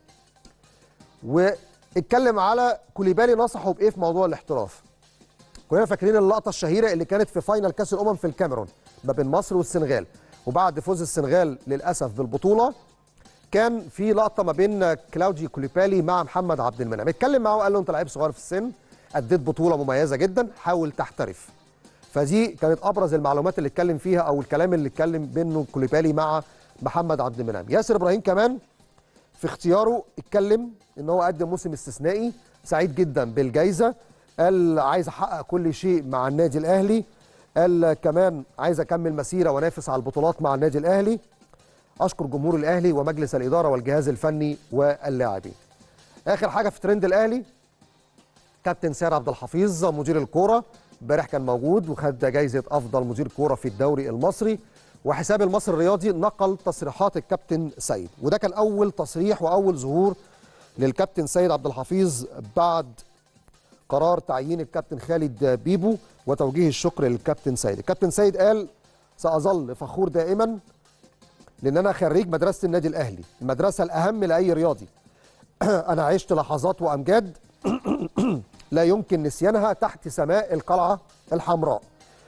واتكلم على كوليبالي نصحه بايه في موضوع الاحتراف كلنا فاكرين اللقطه الشهيره اللي كانت في فاينل كاس الامم في الكاميرون ما بين مصر والسنغال وبعد فوز السنغال للاسف بالبطوله كان في لقطه ما بين كلاودي كوليبالي مع محمد عبد المنعم اتكلم معه وقال له انت لعيب صغير في السن اديت بطوله مميزه جدا حاول تحترف فدي كانت ابرز المعلومات اللي اتكلم فيها او الكلام اللي اتكلم بينه كوليبالي مع محمد عبد المنعم ياسر ابراهيم كمان في اختياره اتكلم ان هو قدم موسم استثنائي سعيد جدا بالجائزه قال عايز احقق كل شيء مع النادي الاهلي قال كمان عايز اكمل مسيره وانافس على البطولات مع النادي الاهلي اشكر جمهور الاهلي ومجلس الاداره والجهاز الفني واللاعبين اخر حاجه في ترند الاهلي كابتن سير عبد الحفيظ مدير الكوره امبارح كان موجود وخد جايزه افضل مدير كوره في الدوري المصري وحساب المصري الرياضي نقل تصريحات الكابتن سيد وده كان اول تصريح واول ظهور للكابتن سيد عبد الحفيظ بعد قرار تعيين الكابتن خالد بيبو وتوجيه الشكر للكابتن سيد الكابتن سيد قال ساظل فخور دائما لان انا خريج مدرسه النادي الاهلي المدرسه الاهم لاي رياضي انا عشت لحظات وامجاد لا يمكن نسيانها تحت سماء القلعه الحمراء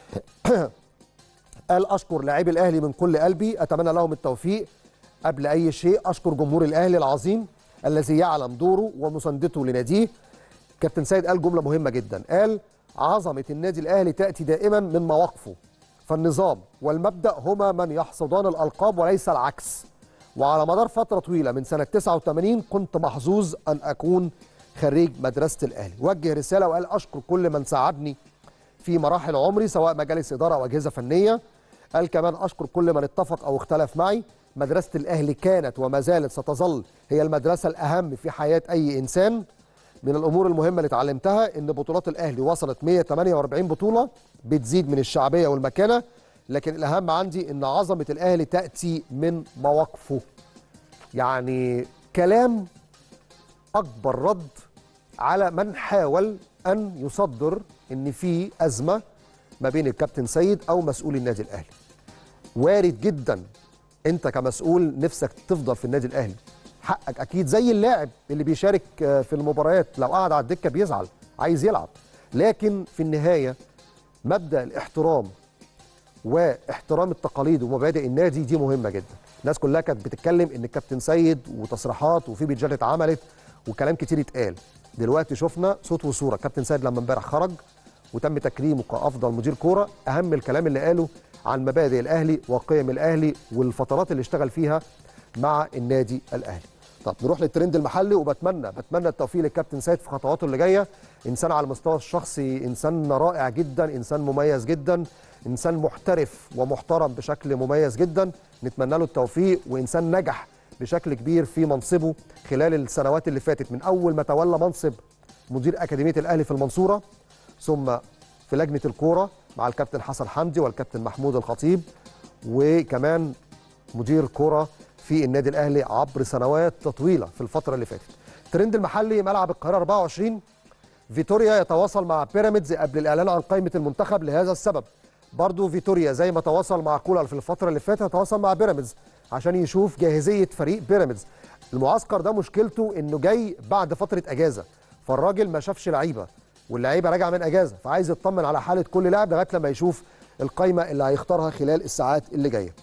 قال اشكر لاعبي الاهلي من كل قلبي اتمنى لهم التوفيق قبل اي شيء اشكر جمهور الاهلي العظيم الذي يعلم دوره ومساندته لناديه كابتن سيد قال جمله مهمه جدا قال عظمه النادي الاهلي تاتي دائما من مواقفه فالنظام والمبدا هما من يحصدان الالقاب وليس العكس وعلى مدار فتره طويله من سنه 89 كنت محظوظ ان اكون خريج مدرسه الاهلي وجه رساله وقال اشكر كل من ساعدني في مراحل عمري سواء مجالس اداره او اجهزه فنيه قال كمان اشكر كل من اتفق او اختلف معي مدرسه الاهلي كانت وما زالت ستظل هي المدرسه الاهم في حياه اي انسان من الامور المهمه اللي اتعلمتها ان بطولات الاهلي وصلت 148 بطوله بتزيد من الشعبيه والمكانه لكن الاهم عندي ان عظمه الاهلي تاتي من مواقفه يعني كلام اكبر رد على من حاول ان يصدر ان في ازمه ما بين الكابتن سيد او مسؤول النادي الاهلي وارد جدا انت كمسؤول نفسك تفضل في النادي الاهلي حقك اكيد زي اللاعب اللي بيشارك آه، في المباريات لو قعد على الدكه بيزعل عايز يلعب لكن في النهايه مبدا الاحترام واحترام التقاليد ومبادئ النادي دي مهمه جدا الناس كلها كانت بتتكلم ان الكابتن سيد وتصريحات وفي بيتجات اتعملت وكلام كتير اتقال دلوقتي شفنا صوت وصوره كابتن سيد لما امبارح خرج وتم تكريمه كافضل مدير كوره اهم الكلام اللي قاله عن مبادئ الاهلي وقيم الاهلي والفترات اللي اشتغل فيها مع النادي الاهلي طب نروح للترند المحلي وبتمنى بتمنى التوفيق للكابتن سيد في خطواته اللي جايه انسان على المستوى الشخصي انسان رائع جدا انسان مميز جدا انسان محترف ومحترم بشكل مميز جدا نتمنى له التوفيق وانسان نجح بشكل كبير في منصبه خلال السنوات اللي فاتت من اول ما تولى منصب مدير اكاديميه الاهلي في المنصوره ثم في لجنه الكوره مع الكابتن حسن حمدي والكابتن محمود الخطيب وكمان مدير كرة في النادي الاهلي عبر سنوات طويله في الفتره اللي فاتت. ترند المحلي ملعب القاهره 24 فيتوريا يتواصل مع بيراميدز قبل الاعلان عن قائمه المنتخب لهذا السبب. برضو فيتوريا زي ما تواصل مع كولر في الفتره اللي فاتت يتواصل مع بيراميدز عشان يشوف جاهزيه فريق بيراميدز. المعسكر ده مشكلته انه جاي بعد فتره اجازه فالراجل ما شافش لعيبه واللعيبه راجعه من اجازه فعايز يطمن على حاله كل لاعب لغايه لما يشوف القائمه اللي هيختارها خلال الساعات اللي جايه.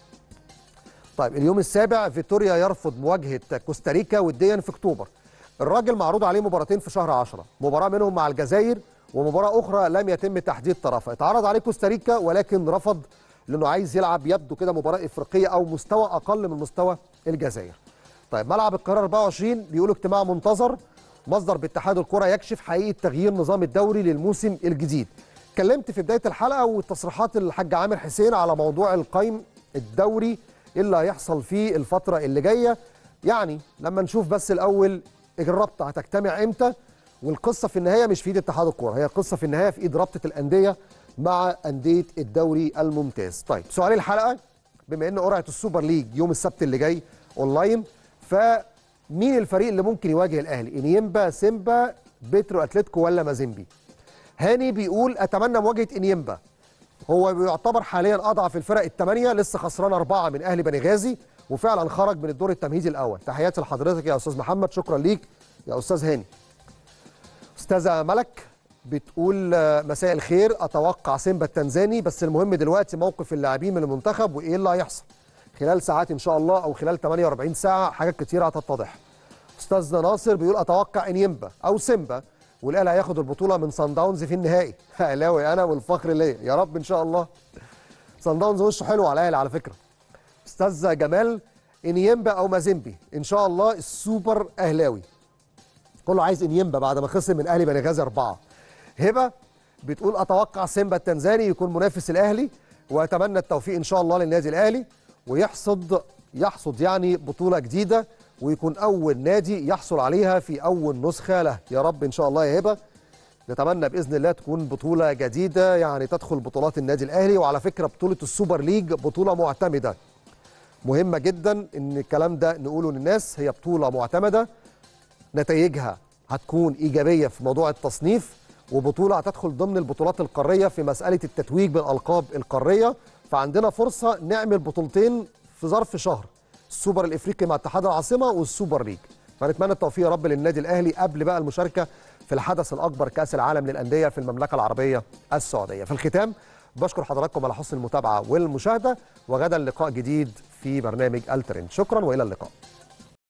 طيب اليوم السابع فيتوريا يرفض مواجهه كوستاريكا وديا في اكتوبر. الراجل معروض عليه مباراتين في شهر 10 مباراه منهم مع الجزائر ومباراه اخرى لم يتم تحديد طرفها اتعرض عليه كوستاريكا ولكن رفض لانه عايز يلعب يبدو كده مباراه افريقيه او مستوى اقل من مستوى الجزائر طيب ملعب القاهره 24 بيقولوا اجتماع منتظر مصدر باتحاد الكره يكشف حقيقه تغيير نظام الدوري للموسم الجديد اتكلمت في بدايه الحلقه وتصريحات الحاج عامر حسين على موضوع القيم الدوري اللي هيحصل فيه الفتره اللي جايه يعني لما نشوف بس الاول الرابطه هتجتمع امتى والقصه في النهايه مش في ايد اتحاد الكوره هي قصه في النهايه في ايد رابطه الانديه مع انديه الدوري الممتاز طيب سؤال الحلقه بما ان قرعه السوبر ليج يوم السبت اللي جاي اونلاين فمين الفريق اللي ممكن يواجه الاهلي انيمبا سيمبا بيترو اتلتيكو ولا مازيمبي هاني بيقول اتمنى مواجهه انيمبا هو بيعتبر حاليا اضعف الفرق الثمانيه لسه خسران اربعه من اهلي بني غازي وفعلا خرج من الدور التمهيدي الاول تحياتي لحضرتك يا استاذ محمد شكرا ليك يا استاذ هاني استاذه ملك بتقول آه، مساء الخير اتوقع سيمبا التنزاني بس المهم دلوقتي موقف اللاعبين من المنتخب وايه اللي هيحصل خلال ساعات ان شاء الله او خلال 48 ساعه حاجات كتيره هتتضح استاذنا ناصر بيقول اتوقع انيمبا او سيمبا والاهلي هياخد البطوله من سان داونز في النهائي اهلاوي انا والفخر ليا يا رب ان شاء الله سان داونز وشه حلو على الاهلي على فكره استاذ جمال انيمبا او مازيمبي ان شاء الله السوبر اهلاوي كله عايز انيمبا بعد ما خسر من اهلي بني غازي اربعه هبه بتقول اتوقع سيمبا التنزاني يكون منافس الاهلي واتمنى التوفيق ان شاء الله للنادي الاهلي ويحصد يحصد يعني بطوله جديده ويكون اول نادي يحصل عليها في اول نسخه له يا رب ان شاء الله يا هبه نتمنى باذن الله تكون بطوله جديده يعني تدخل بطولات النادي الاهلي وعلى فكره بطوله السوبر ليج بطوله معتمده مهمه جدا ان الكلام ده نقوله للناس هي بطوله معتمده نتائجها هتكون ايجابيه في موضوع التصنيف وبطوله هتدخل ضمن البطولات القاريه في مساله التتويج بالالقاب القاريه فعندنا فرصه نعمل بطولتين في ظرف شهر السوبر الافريقي مع اتحاد العاصمه والسوبر ليج فنتمنى التوفيق يا رب للنادي الاهلي قبل بقى المشاركه في الحدث الاكبر كاس العالم للانديه في المملكه العربيه السعوديه في الختام بشكر حضراتكم على حسن المتابعه والمشاهده وغدا لقاء جديد في برنامج الترند شكرا والى اللقاء